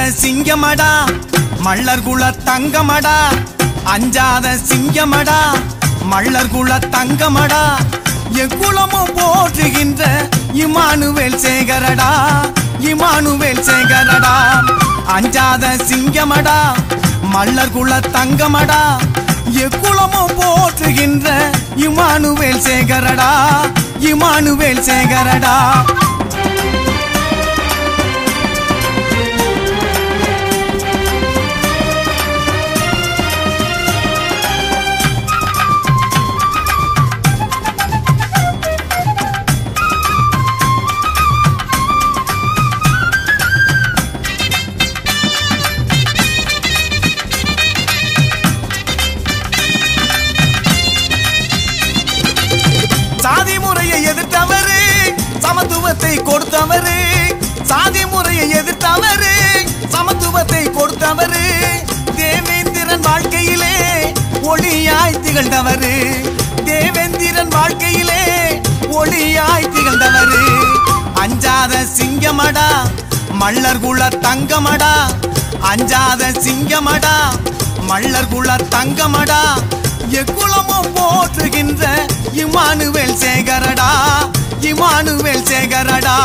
சிங்கமடா மல்லர் குல தங்கமடா அஞ்சாத சிங்கமடா மல்லர் குல தங்கமடா எக்குலமும் போற்றுகின்ற இமானுவேல் சேகரடா இமானுவேல் சேகரடா அஞ்சாத சிங்கமடா மல்லர் குல தங்கமடா எக்குலமும் போற்றுகின்ற இமானுவேல் சேகரடா இமானுவேல் சேகரடா சாதி முறையை எதிர்த்தவரு சமத்துவத்தை கொடுத்தவரு சாதி முறையை எதிர்த்தவரு சமத்துவத்தை கொடுத்தவரு தேவேந்திரன் வாழ்க்கையிலே ஒளியாய் திகழ்ந்தவரு தேவேந்திரன் வாழ்க்கையிலே ஒளியாய் திகழ்ந்தவரு அஞ்சாத சிங்கமடா மல்லர் குல தங்கமடா அஞ்சாத சிங்கமடா மல்லர் குல தங்கமடா எக்குலமும் போற்றுகின்ற இமானுவேல் சேகரடா இமானுவேல் சேகரடா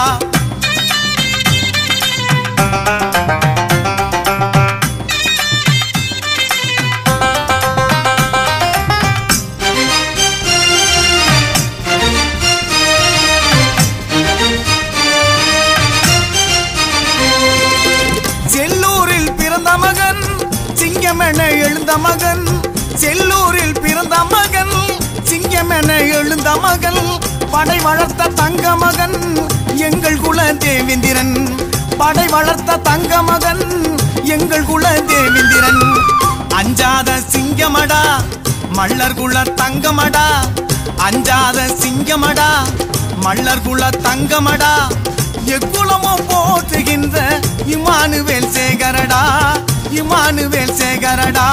செல்லூரில் பிறந்த மகன் சிங்கமென எழுந்த மகன் செல்லூரில் பிறந்த மகன் சிங்கமென எழுந்த மகன் படை வளர்த்த தங்க மகன் எங்கள் குல தேவேந்திரன் படை வளர்த்த தங்க மகன் எங்கள் குல தேவேந்திரன் அஞ்சாத சிங்கமடா மல்லர் குல தங்கமடா அஞ்சாத சிங்கமடா மல்லர் குல தங்கமடா எக்குலமும் போற்றுகின்ற இமானுவேல் சேகரடா இமானுவேல் சேகரடா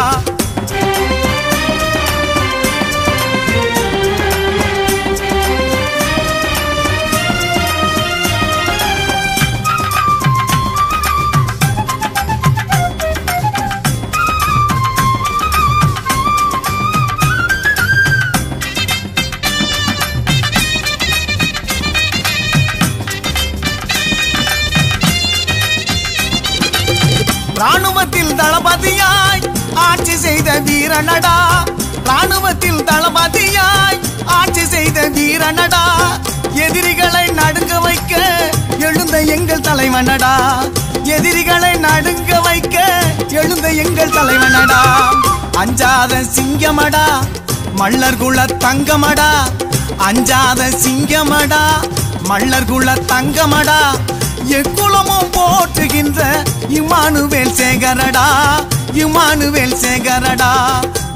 ராணுவத்தில் தளபதியாய் ஆட்சி செய்த வீரனடா ராணுவத்தில் தளபதியாய் ஆட்சி செய்த வீரனடா எதிரிகளை நடுங்க வைக்க எழுந்த எங்கள் தலைவனடா எதிரிகளை நடுங்க வைக்க எழுந்த எங்கள் தலைவனடா அஞ்சாத சிங்கமடா மல்லர் குல தங்கமடா அஞ்சாத சிங்கமடா மல்லர் குல தங்கமடா எக்குலமும் போற்றுகின்ற இமானுவேல் சேகரடா இமானுவேல் சேகரடா